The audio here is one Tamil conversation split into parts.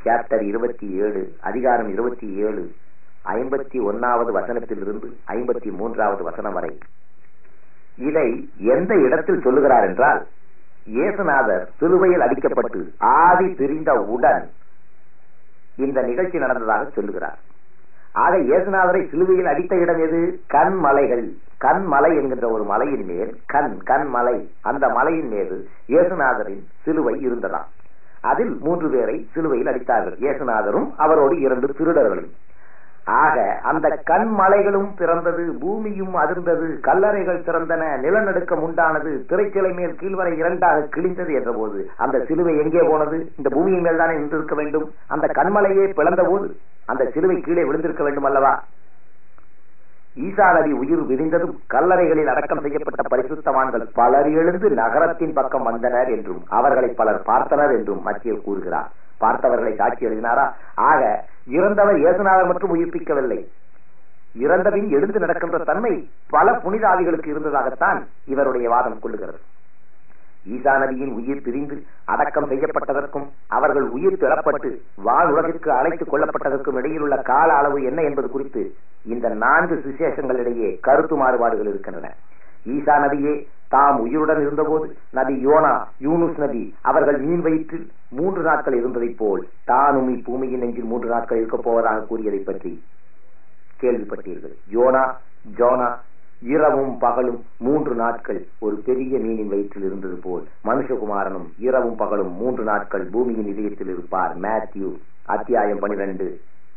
சாப்டர் இருபத்தி ஏழு அதிகாரம் இருபத்தி ஏழு ஐம்பத்தி ஒன்னாவது வசனத்திலிருந்து ஐம்பத்தி மூன்றாவது வசனம் வரை இதை எந்த இடத்தில் சொல்லுகிறார் என்றால் இயேசுநாதர் சிலுவையில் அடிக்கப்பட்டு ஆதி பிரிந்த உடன் இந்த நிகழ்ச்சி நடந்ததாக சொல்லுகிறார் ஆக இயேசுநாதரை சிலுவையில் அடித்த இடம் எது கண்மலைகள் கண்மலை என்கின்ற ஒரு மலையின் மேல் கண் கண்மலை அந்த மலையின் மீது இயேசுநாதரின் சிலுவை இருந்ததாம் அதில் மூன்று பேரை சிலுவையில் அடித்தார்கள் இயேசுநாதரும் அவரோடு இரண்டு திருடர்களும் ஆக அந்த கண்மலைகளும் பிறந்தது பூமியும் அதிர்ந்தது கல்லறைகள் திறந்தன நிலநடுக்கம் உண்டானது திரைச்சிலை மேல் கீழ்வரை இரண்டாக கிழிந்தது என்ற போது அந்த சிலுவை எங்கே போனது இந்த பூமியின் மேல் தானே நின்றிருக்க வேண்டும் அந்த கண்மலையே பிளந்த போது அந்த சிலுவை கீழே விழுந்திருக்க வேண்டும் அல்லவா ஈசா நதி உயிர் விரிந்ததும் கல்லறைகளில் அடக்கம் செய்யப்பட்ட பரிசுத்தவான்கள் பலர் எழுந்து நகரத்தின் பக்கம் வந்தனர் என்றும் அவர்களை பலர் பார்த்தனர் என்றும் மத்திய கூறுகிறார் பார்த்தவர்களை சாட்சி எழுதினாரா ஆக இறந்தவர் இயேசுநாதர் மட்டும் உயிர்ப்பிக்கவில்லை இறந்தபின் எழுந்து நடக்கின்ற தன்மை பல புனிதாதிகளுக்கு இருந்ததாகத்தான் இவருடைய வாதம் கொள்ளுகிறது ஈசா நதியின் உயிர் பிரிந்து அடக்கம் செய்யப்பட்டதற்கும் அவர்கள் உயிர் பெறப்பட்டு வாழ் உலகிற்கு அழைத்துக் கொள்ளப்பட்டதற்கும் இடையிலுள்ள கால அளவு என்ன என்பது குறித்து இந்த நான்கு சுசேஷங்களிடையே கருத்து மாறுபாடுகள் இருக்கின்றன ஈசா நதியே தாம் உயிருடன் இருந்தபோது நதி யோனா யூனுஸ் நதி அவர்கள் மீன் வயிற்றில் மூன்று நாட்கள் இருந்ததைப் போல் தானும் இப்பூமியின் நெஞ்சில் மூன்று நாட்கள் இருக்கப் போவதாக கூறியதை பற்றி கேள்விப்பட்டீர்கள் யோனா ஜோனா இரவும் பகலும் மூன்று நாட்கள் ஒரு பெரிய மீனின் வயிற்றில் இருந்தது போல் மனுஷகுமாரனும் இரவும் பகலும் மூன்று நாட்கள் பூமியின் இதயத்தில் இருப்பார் மேத்யூ அத்தியாயம் பனிரெண்டு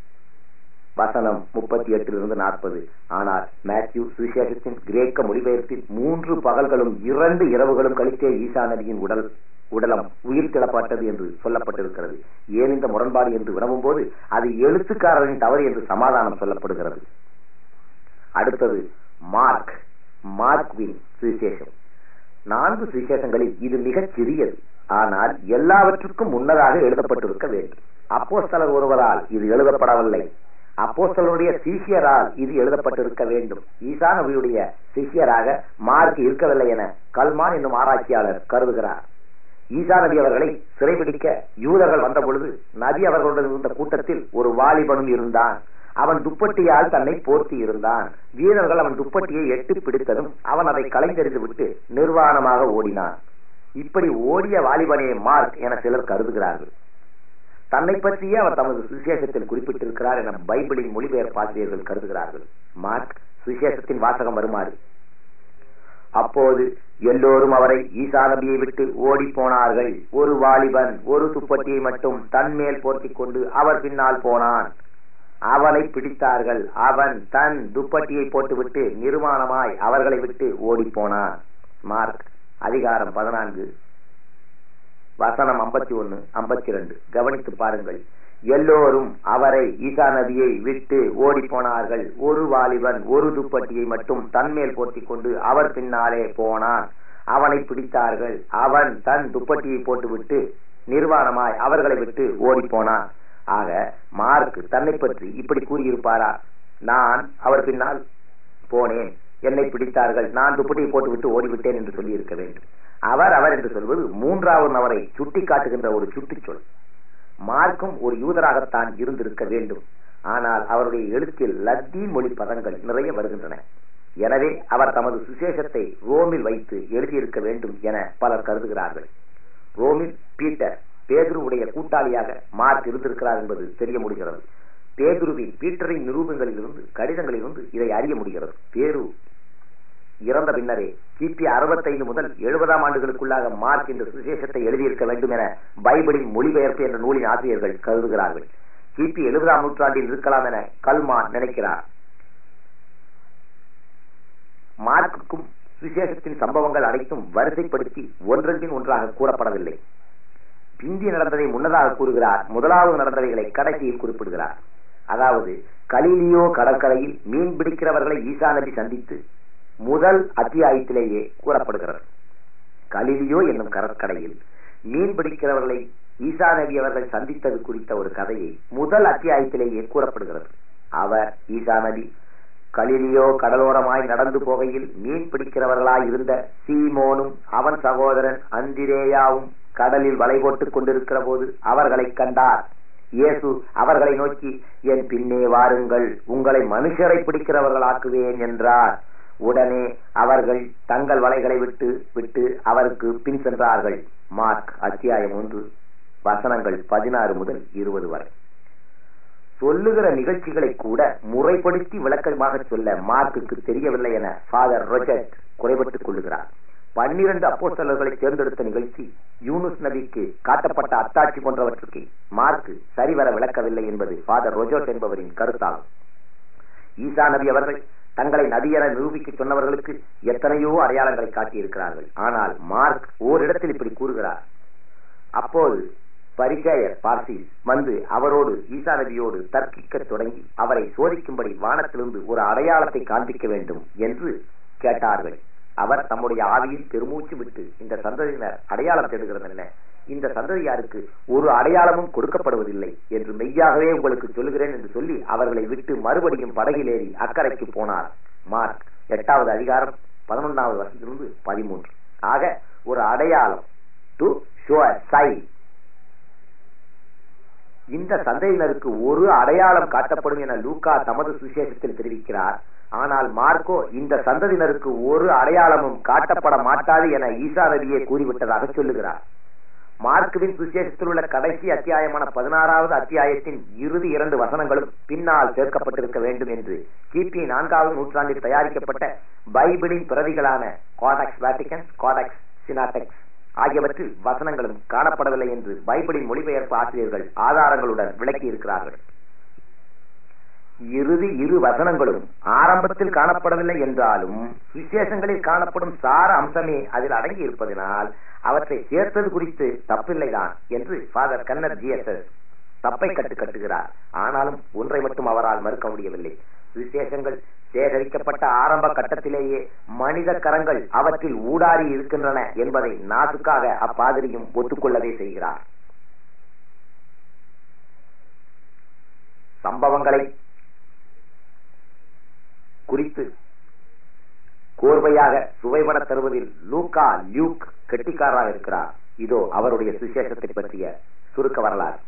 வசனம் முப்பத்தி எட்டிலிருந்து நாற்பது ஆனால் மேத்யூ சுவிசேஷத்தின் கிரேக்க மொழிபெயர்ப்பில் மூன்று பகல்களும் இரண்டு இரவுகளும் கழித்தே ஈசா நதியின் உடல் உடலம் உயிர் கிளப்பட்டது என்று சொல்லப்பட்டிருக்கிறது ஏன் இந்த முரண்பாடு என்று வினவும் போது அது எழுத்துக்காரரின் தவறு என்று சமாதானம் சொல்லப்படுகிறது அடுத்தது மார்க் மார்க்வின் சுவிசேஷம் நான்கு சுவிசேஷங்களில் இது மிகச் சிறியது ஆனால் எல்லாவற்றுக்கும் முன்னதாக எழுதப்பட்டிருக்க வேண்டும் அப்போஸ்தலர் ஒருவரால் இது எழுதப்படவில்லை அப்போஸ்தலருடைய சிஷியரால் இது எழுதப்பட்டிருக்க வேண்டும் ஈசா நபியுடைய சிஷியராக மார்க் இருக்கவில்லை என கல்மான் என்னும் ஆராய்ச்சியாளர் கருதுகிறார் ஈசா நபி அவர்களை சிறைபிடிக்க யூதர்கள் வந்த பொழுது நபி அவர்களுடன் இருந்த கூட்டத்தில் ஒரு வாலிபனும் இருந்தான் அவன் துப்பட்டியால் தன்னை போர்த்தி இருந்தான் வீரர்கள் அவன் துப்பட்டியை எட்டு பிடித்ததும் அவன் அதை கலைந்தெறிந்து விட்டு நிர்வாணமாக ஓடினான் இப்படி ஓடிய வாலிபனே மார்க் என சிலர் கருதுகிறார்கள் தன்னை பற்றியே அவர் தமது சுவிசேஷத்தில் குறிப்பிட்டிருக்கிறார் என பைபிளின் மொழிபெயர்ப்பாசிரியர்கள் கருதுகிறார்கள் மார்க் சுவிசேஷத்தின் வாசகம் வருமாறு அப்போது எல்லோரும் அவரை ஈசா நபியை விட்டு ஓடி போனார்கள் ஒரு வாலிபன் ஒரு துப்பட்டியை மட்டும் தன்மேல் போர்த்திக் கொண்டு அவர் பின்னால் போனான் அவனை பிடித்தார்கள் அவன் தன் துப்பட்டியை போட்டுவிட்டு நிர்மாணமாய் அவர்களை விட்டு ஓடி போனான் மார்க் அதிகாரம் பதினான்கு வசனம் ஐம்பத்தி ஒன்னு ஐம்பத்தி ரெண்டு கவனித்து பாருங்கள் எல்லோரும் அவரை ஈசா நதியை விட்டு ஓடி போனார்கள் ஒரு வாலிபன் ஒரு துப்பட்டியை மட்டும் தன்மேல் போர்த்திக் கொண்டு அவர் பின்னாலே போனான் அவனை பிடித்தார்கள் அவன் தன் துப்பட்டியை போட்டுவிட்டு நிர்வாணமாய் அவர்களை விட்டு ஓடி போனான் ஆக மார்க் தன்னை பற்றி இப்படி கூறியிருப்பாரா நான் அவர் பின்னால் போனேன் என்னை பிடித்தார்கள் நான் துப்பட்டியை போட்டுவிட்டு ஓடிவிட்டேன் என்று சொல்லி இருக்க வேண்டும் அவர் அவர் என்று சொல்வது மூன்றாவது நபரை சுட்டி காட்டுகின்ற ஒரு சுட்டிச்சொல் மார்க்கும் ஒரு யூதராகத்தான் இருந்திருக்க வேண்டும் ஆனால் அவருடைய எழுத்தில் லத்தீன் மொழி பதங்கள் நிறைய வருகின்றன எனவே அவர் தமது சுசேஷத்தை ரோமில் வைத்து எழுதியிருக்க வேண்டும் என பலர் கருதுகிறார்கள் ரோமில் பீட்டர் பேதுருவுடைய கூட்டாளியாக மார்க் இருந்திருக்கிறார் என்பது தெரிய முடிகிறது பேதுருவின் பீட்டரின் நிரூபங்களிலிருந்து கடிதங்களிலிருந்து இதை அறிய முடிகிறது பேரு இறந்த பின்னரே கிபி அறுபத்தைந்து முதல் எழுபதாம் ஆண்டுகளுக்குள்ளாக மார்க் இந்த சுசேஷத்தை எழுதியிருக்க வேண்டும் என பைபிளின் மொழிபெயர்ப்பு என்ற நூலின் ஆசிரியர்கள் கருதுகிறார்கள் கிபி எழுபதாம் நூற்றாண்டில் இருக்கலாம் என கல்மான் நினைக்கிறார் மார்க்குக்கும் சுசேஷத்தின் சம்பவங்கள் அனைத்தும் வரிசைப்படுத்தி ஒன்றன்பின் ஒன்றாக கூறப்படவில்லை பிந்தி நடந்ததை முன்னதாக கூறுகிறார் முதலாவது நடந்தவைகளை கடைசியில் குறிப்பிடுகிறார் அதாவது கலீலியோ கடற்கரையில் மீன் பிடிக்கிறவர்களை ஈசா நபி சந்தித்து முதல் அத்தியாயத்திலேயே கூறப்படுகிறது கலிலியோ என்னும் கடற்கரையில் மீன் பிடிக்கிறவர்களை ஈசா நபி அவர்கள் சந்தித்தது குறித்த ஒரு கதையை முதல் அத்தியாயத்திலேயே கூறப்படுகிறது அவர் ஈசா நபி கலிலியோ கடலோரமாய் நடந்து போகையில் மீன் பிடிக்கிறவர்களாய் இருந்த சீமோனும் அவன் சகோதரன் அந்திரேயாவும் கடலில் வலை போட்டுக் கொண்டிருக்கிற போது அவர்களை கண்டார் இயேசு அவர்களை நோக்கி என் பின்னே வாருங்கள் உங்களை மனுஷரை பிடிக்கிறவர்களாக்குவேன் என்றார் உடனே அவர்கள் தங்கள் வலைகளை விட்டு விட்டு அவருக்கு பின் சென்றார்கள் மார்க் அத்தியாயம் ஒன்று வசனங்கள் பதினாறு முதல் இருபது வரை சொல்லுகிற நிகழ்ச்சிகளை கூட முறைப்படுத்தி விளக்கமாக சொல்ல மார்க்குக்கு தெரியவில்லை என ஃபாதர் ரொஜெட் குறைபட்டுக் கொள்ளுகிறார் பன்னிரண்டு அப்போஸ்தலர்களை தேர்ந்தெடுத்த நிகழ்ச்சி யூனுஸ் நபிக்கு காட்டப்பட்ட அத்தாட்சி போன்றவற்றுக்கு மார்க்கு சரிவர விளக்கவில்லை என்பது ஃபாதர் ரொஜோட் என்பவரின் கருத்தாகும் ஈசா நபி அவர்கள் தங்களை நபி என நிரூபிக்க சொன்னவர்களுக்கு எத்தனையோ அடையாளங்களை காட்டியிருக்கிறார்கள் ஆனால் மார்க் ஓரிடத்தில் இப்படி கூறுகிறார் அப்போது பரிசேயர் பார்சி வந்து அவரோடு ஈசா நபியோடு தர்க்கிக்க தொடங்கி அவரை சோதிக்கும்படி வானத்திலிருந்து ஒரு அடையாளத்தை காண்பிக்க வேண்டும் என்று கேட்டார்கள் அவர் தம்முடைய ஆவியில் பெருமூச்சு விட்டு இந்த சந்ததியினர் அடையாளம் தேடுகிறது என்ன இந்த சந்ததியாருக்கு ஒரு அடையாளமும் கொடுக்கப்படுவதில்லை என்று மெய்யாகவே உங்களுக்கு சொல்லுகிறேன் என்று சொல்லி அவர்களை விட்டு மறுபடியும் படகிலேறி அக்கறைக்கு போனார் மார்க் எட்டாவது அதிகாரம் பதினொன்றாவது வருஷத்திலிருந்து பதிமூன்று ஆக ஒரு அடையாளம் டு ஷோ சை இந்த சந்தையினருக்கு ஒரு அடையாளம் காட்டப்படும் என லூக்கா தமது சுசேஷத்தில் தெரிவிக்கிறார் ஆனால் மார்க்கோ இந்த சந்ததியினருக்கு ஒரு அடையாளமும் காட்டப்பட மாட்டாது என ஈசா நபியே கூறிவிட்டதாக சொல்லுகிறார் மார்க்குவின் சுசேஷத்தில் உள்ள கடைசி அத்தியாயமான பதினாறாவது அத்தியாயத்தின் இறுதி இரண்டு வசனங்களும் பின்னால் சேர்க்கப்பட்டிருக்க வேண்டும் என்று கிபி நான்காவது நூற்றாண்டில் தயாரிக்கப்பட்ட பைபிளின் பிரதிகளான காடக்ஸ் வேட்டிகன் காடக்ஸ் சினாடெக்ஸ் ஆகியவற்றில் வசனங்களும் காணப்படவில்லை என்று பைபிளின் மொழிபெயர்ப்பு ஆசிரியர்கள் ஆதாரங்களுடன் விளக்கி இருக்கிறார்கள் இறுதி இரு வசனங்களும் ஆரம்பத்தில் காணப்படவில்லை என்றாலும் விசேஷங்களில் காணப்படும் சார அம்சமே அதில் அடங்கி இருப்பதனால் அவற்றை சேர்த்தது குறித்து தப்பில்லைதான் என்று ஃபாதர் கன்னர் ஜிஎஸ்எஸ் தப்பை கட்டு கட்டுகிறார் ஆனாலும் ஒன்றை மட்டும் அவரால் மறுக்க முடியவில்லை விசேஷங்கள் சேகரிக்கப்பட்ட ஆரம்ப கட்டத்திலேயே மனித கரங்கள் அவற்றில் ஊடாரி இருக்கின்றன என்பதை நாசுக்காக அப்பாதிரியும் ஒத்துக்கொள்ளவே செய்கிறார் சம்பவங்களை குறித்து கோர்வையாக சுவைபட தருவதில் லூக்கா லியூக் கெட்டிக்காரராக இருக்கிறார் இதோ அவருடைய சுசேஷத்தை பற்றிய சுருக்க வரலாறு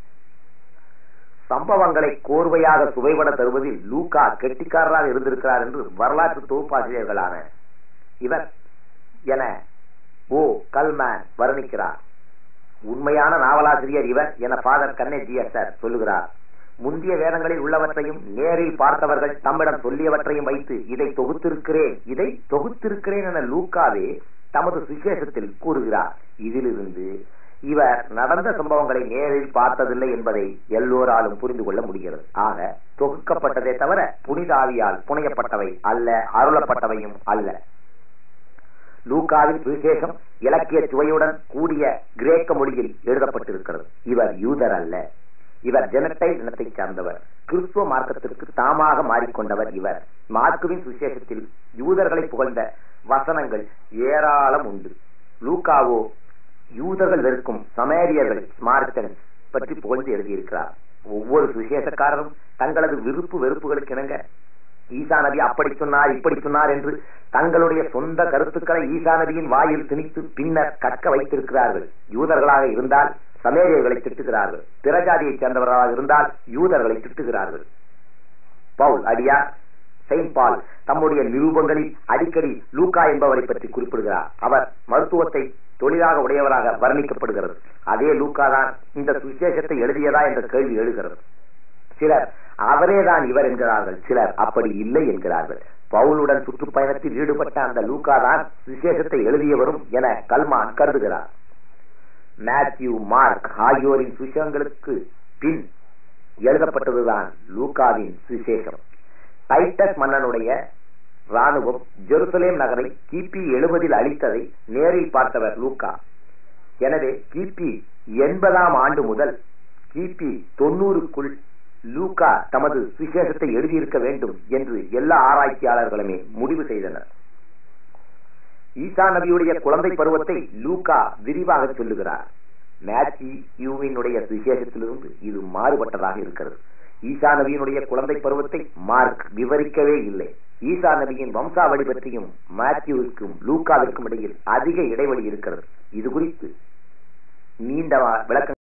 சம்பவங்களை கோர்வையாக சுவைபட தருவதில் லூக்கா கெட்டிக்காரராக இருந்திருக்கிறார் என்று வரலாற்று தொகுப்பாசிரியர்களான இவர் என ஓ கல்மேன் வர்ணிக்கிறார் உண்மையான நாவலாசிரியர் இவர் என ஃபாதர் கண்ணே ஜிஎஸ்ஆர் சொல்லுகிறார் முந்திய வேதங்களில் உள்ளவற்றையும் நேரில் பார்த்தவர்கள் தம்மிடம் சொல்லியவற்றையும் வைத்து இதை தொகுத்திருக்கிறேன் இதை தொகுத்திருக்கிறேன் என லூக்காவே தமது சுசேஷத்தில் கூறுகிறார் இதிலிருந்து இவர் நடந்த சம்பவங்களை நேரில் பார்த்ததில்லை என்பதை எல்லோராலும் புரிந்து கொள்ள முடிகிறது ஆக தொகுக்கப்பட்டதே தவிர புனிதாவியால் புனையப்பட்டவை அல்ல அருளப்பட்டவையும் அல்ல லூக்காவின் சுவிசேஷம் இலக்கிய சுவையுடன் கூடிய கிரேக்க மொழியில் எழுதப்பட்டிருக்கிறது இவர் யூதர் அல்ல இவர் ஜெனட்டைல் இனத்தை சார்ந்தவர் கிறிஸ்துவ மார்க்கத்திற்கு தாமாக மாறிக்கொண்டவர் இவர் மார்க்குவின் சுசேஷத்தில் யூதர்களை புகழ்ந்த வசனங்கள் ஏராளம் உண்டு லூக்காவோ யூதர்கள் வெறுக்கும் சமேரியர்கள் ஸ்மார்த்தன் பற்றி புகழ்ந்து எழுதியிருக்கிறார் ஒவ்வொரு சுசேஷக்காரரும் தங்களது விருப்பு வெறுப்புகளுக்கு இணங்க ஈசா நபி அப்படி சொன்னார் இப்படி சொன்னார் என்று தங்களுடைய சொந்த கருத்துக்களை ஈசா நபியின் வாயில் திணித்து பின்னர் கற்க வைத்திருக்கிறார்கள் யூதர்களாக இருந்தால் சமேரியர்களை திட்டுகிறார்கள் பிறஜாதியைச் சேர்ந்தவர்களாக இருந்தால் யூதர்களை திட்டுகிறார்கள் பவுல் அடியார் செயின்ட் பால் தம்முடைய நிரூபங்களில் அடிக்கடி லூக்கா என்பவரை பற்றி குறிப்பிடுகிறார் அவர் மருத்துவத்தை தொழிலாக உடையவராக வர்ணிக்கப்படுகிறது அதே லூக்கா தான் இந்த சுவிசேஷத்தை எழுதியதா என்ற கேள்வி எழுகிறது சிலர் அவரேதான் இவர் என்கிறார்கள் சிலர் அப்படி இல்லை என்கிறார்கள் பவுலுடன் சுற்றுப்பயணத்தில் ஈடுபட்ட அந்த லூக்கா தான் விசேஷத்தை எழுதியவரும் என கல்மான் கருதுகிறார் மேத்யூ மார்க் ஆகியோரின் சுவிசேஷங்களுக்கு பின் எழுதப்பட்டதுதான் லூக்காவின் சுவிசேஷம் டைட்டஸ் மன்னனுடைய ராணுவம் ஜெருசலேம் நகரை கிபி எழுபதில் அழித்ததை நேரில் பார்த்தவர் லூக்கா எனவே கிபி எண்பதாம் ஆண்டு முதல் கிபி தொண்ணூறுக்குள் லூக்கா தமது சுவிசேஷத்தை எழுதியிருக்க வேண்டும் என்று எல்லா ஆராய்ச்சியாளர்களுமே முடிவு செய்தனர் ஈசா நபியுடைய குழந்தை பருவத்தை லூக்கா விரிவாக சொல்லுகிறார் மேத்யூவினுடைய சுவிசேஷத்திலிருந்து இது மாறுபட்டதாக இருக்கிறது ஈசா நபியினுடைய குழந்தை பருவத்தை மார்க் விவரிக்கவே இல்லை ஈசா நபியின் வம்சாவளி பற்றியும் மேத்யூவிற்கும் லூக்காவிற்கும் இடையில் அதிக இடைவெளி இருக்கிறது இது குறித்து நீண்ட விளக்க